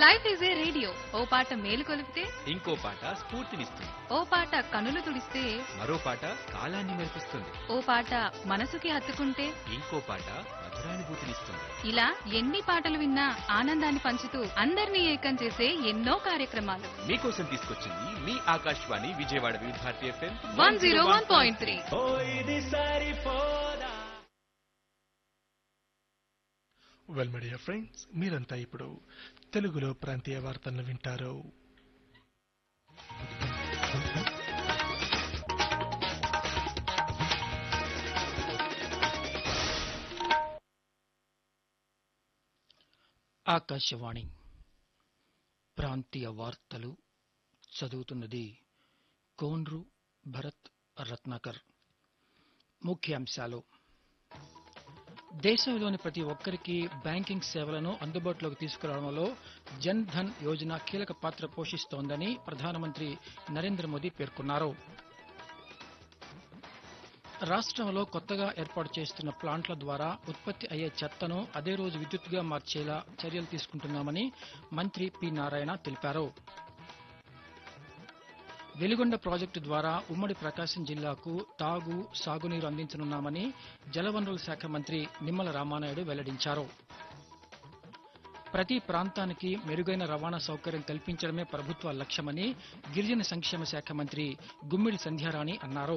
life is a radio ఓ పాట మేలు కొలిపితే ఇంకో పాట స్ఫూర్తినిస్తుంది ఓ పాట కనులు తుడిస్తే మరో పాట కాలాన్ని మెరిపిస్తుంది ఓ పాట మనసుకి హత్తుకుంటే ఇంకో పాట మధురానుభూతినిస్తుంది ఇలా ఎన్ని పాటలు విన్నా ఆనందాన్ని పంచుతూ అందరినీ ఏకం చేసే ఎన్నో కార్యక్రమాలు మీకోసం తీసుకొచ్చింది మీ Akashvani Vijayawada Vividh Bharati FM one zero one point three well media friends మీరంతా ఇప్పుడు తెలుగులో ప్రాంతీయ వార్తలను వింటారు ఆకాశవాణి ప్రాంతీయ వార్తలు చదువుతున్నది కోన్రు భరత్ రత్నాకర్ ముఖ్యాంశాలు దేశంలోని ప్రతి ఒక్కరికి బ్యాంకింగ్ సేవలను అందుబాటులోకి తీసుకురావడంలో జన్ ధన్ యోజన కీలక పాత్ర పోషిస్తోందని ప్రధానమంత్రి నరేంద్ర మోదీ పేర్కొన్నారు రాష్ట్రంలో కొత్తగా ఏర్పాటు చేస్తున్న ప్లాంట్ల ద్వారా ఉత్పత్తి అయ్యే చెత్తను అదే రోజు విద్యుత్తుగా మార్చేలా చర్యలు తీసుకుంటున్నామని మంత్రి పి నారాయణ తెలిపారు వెలిగొండ ప్రాజెక్టు ద్వారా ఉమ్మడి ప్రకాశం జిల్లాకు తాగు సాగునీరు అందించనున్నామని జలవనరుల శాఖ మంత్రి నిమ్మల రామానాయుడు వెల్లడించారు ప్రతి ప్రాంతానికి మెరుగైన రవాణా సౌకర్యం కల్పించడమే ప్రభుత్వ లక్ష్యమని గిరిజన సంక్షేమ శాఖ మంత్రి గుమ్మిడి సంధ్యారాణి అన్నారు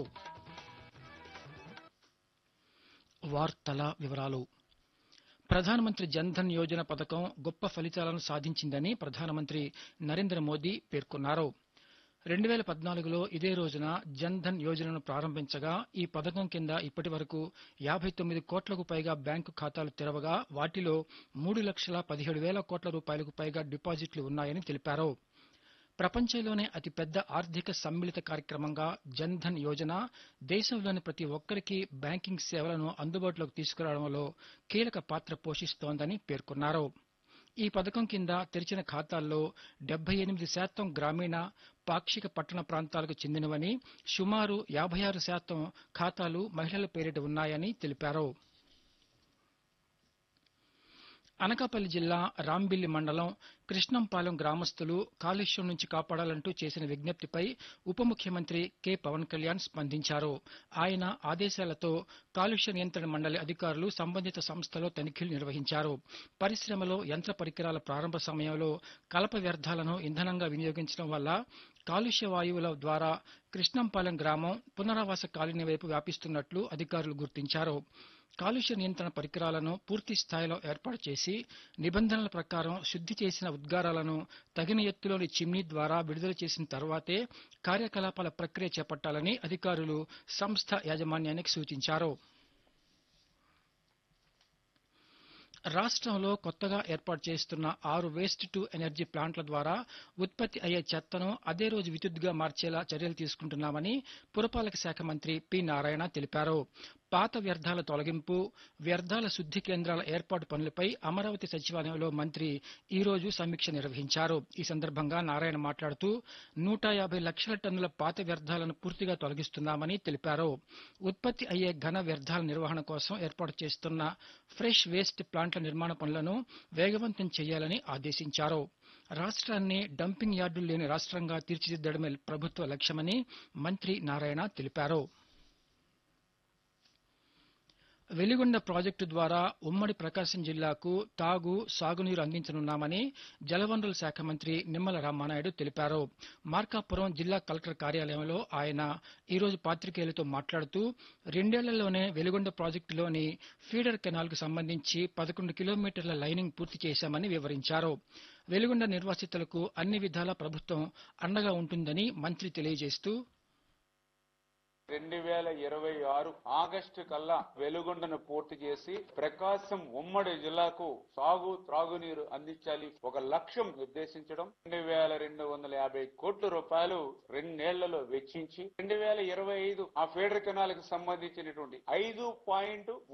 వార్తల వివరాలు ప్రధానమంత్రి జన్ధన్ యోజన పథకం గొప్ప ఫలితాలను సాధించిందని ప్రధానమంత్రి నరేంద్ర మోదీ పేర్కొన్నారు రెండు వేల పద్నాలుగులో ఇదే రోజున జన్ధన్ యోజనను ప్రారంభించగా ఈ పథకం కింద ఇప్పటి వరకు యాభై తొమ్మిది కోట్లకు పైగా బ్యాంకు ఖాతాలు తెరవగా వాటిలో మూడు లక్షల పదిహేడు వేల కోట్ల రూపాయలకు పైగా డిపాజిట్లు ఉన్నాయని తెలిపారు ప్రపంచంలోనే అతిపెద్ద ఆర్థిక సమ్మిళిత కార్యక్రమంగా జన్ధన్ యోజన దేశంలోని ప్రతి ఒక్కరికి బ్యాంకింగ్ సేవలను అందుబాటులోకి తీసుకురావడంలో కీలక పాత్ర పోషిస్తోందని పేర్కొన్నారు ఈ పథకం కింద తెరిచిన ఖాతాల్లో డెబ్బై ఎనిమిది శాతం గ్రామీణ పాక్షిక పట్టణ ప్రాంతాలకు చెందినవని సుమారు యాభై ఆరు శాతం ఖాతాలు మహిళల పేరిట ఉన్నాయని తెలిపారు అనకాపల్లి జిల్లా రాంబిల్లి మండలం కృష్ణంపాలెం గ్రామస్తులు కాలుష్యం నుంచి కాపాడాలంటూ చేసిన విజ్ఞప్తిపై ఉప ముఖ్యమంత్రి కె పవన్ కళ్యాణ్ స్పందించారు ఆయన ఆదేశాలతో కాలుష్య నియంత్రణ మండలి అధికారులు సంబంధిత సంస్థలో తనిఖీలు నిర్వహించారు పరిశ్రమలో యంత్ర పరికరాల ప్రారంభ సమయంలో కలప వ్యర్థాలను ఇంధనంగా వినియోగించడం వల్ల కాలుష్య వాయువుల ద్వారా కృష్ణంపాలెం గ్రామం పునరావాస కాలనీ వైపు వ్యాపిస్తున్నట్లు అధికారులు గుర్తించారు కాలుష్య నియంత్రణ పరికరాలను పూర్తి స్థాయిలో ఏర్పాటు చేసి నిబంధనల ప్రకారం శుద్ధి చేసిన ఉద్గారాలను తగిన ఎత్తులోని చిమ్నీ ద్వారా విడుదల చేసిన తర్వాతే కార్యకలాపాల ప్రక్రియ చేపట్టాలని అధికారులు సంస్థ యాజమాన్యానికి సూచించారు రాష్ట్రంలో కొత్తగా ఏర్పాటు చేస్తున్న ఆరు వేస్ట్ టు ఎనర్జీ ప్లాంట్ల ద్వారా ఉత్పత్తి అయ్యే చెత్తను అదే రోజు విద్యుత్తుగా మార్చేలా చర్యలు తీసుకుంటున్నామని పురపాలక శాఖ మంత్రి పి నారాయణ తెలిపారు పాత వ్యర్థాల తొలగింపు వ్యర్థాల శుద్ధి కేంద్రాల ఏర్పాటు పనులపై అమరావతి సచివాలయంలో మంత్రి ఈ రోజు సమీక్ష నిర్వహించారు ఈ సందర్భంగా నారాయణ మాట్లాడుతూ నూట యాభై లక్షల టన్నుల పాత వ్యర్థాలను పూర్తిగా తొలగిస్తున్నామని తెలిపారు ఉత్పత్తి అయ్యే ఘన వ్యర్థాల నిర్వహణ కోసం ఏర్పాటు చేస్తున్న ఫ్రెష్ వేస్ట్ ప్లాంట్ల నిర్మాణ పనులను వేగవంతం చేయాలని ఆదేశించారు రాష్ట్రాన్ని డంపింగ్ యార్డులు లేని రాష్ట్రంగా తీర్చిదిద్దడమే ప్రభుత్వ లక్ష్యమని మంత్రి నారాయణ తెలిపారు వెలిగొండ ప్రాజెక్టు ద్వారా ఉమ్మడి ప్రకాశం జిల్లాకు తాగు సాగునీరు అందించనున్నామని జలవనరుల శాఖ మంత్రి నిమ్మల రామానాయుడు తెలిపారు మార్కాపురం జిల్లా కలెక్టర్ కార్యాలయంలో ఆయన ఈ రోజు పాత్రికేయులతో మాట్లాడుతూ రెండేళ్లలోనే వెలిగొండ ప్రాజెక్టులోని ఫీడర్ కెనాల్కు సంబంధించి పదకొండు కిలోమీటర్ల లైనింగ్ పూర్తి చేశామని వివరించారు వెలిగొండ నిర్వాసితులకు అన్ని విధాల ప్రభుత్వం అండగా ఉంటుందని మంత్రి తెలియజేస్తూ రెండు వేల ఇరవై ఆరు ఆగస్టు కల్లా వెలుగొండను పూర్తి చేసి ప్రకాశం ఉమ్మడి జిల్లాకు సాగు త్రాగునీరు అందించాలి ఒక లక్ష్యం నిర్దేశించడం రెండు వేల రెండు వందల యాభై కోట్ల రూపాయలు రెండేళ్లలో వెచ్చించి రెండు వేల ఇరవై ఐదు ఆ ఫీడర్ కెనాల్ కి సంబంధించినటువంటి ఐదు పాయింట్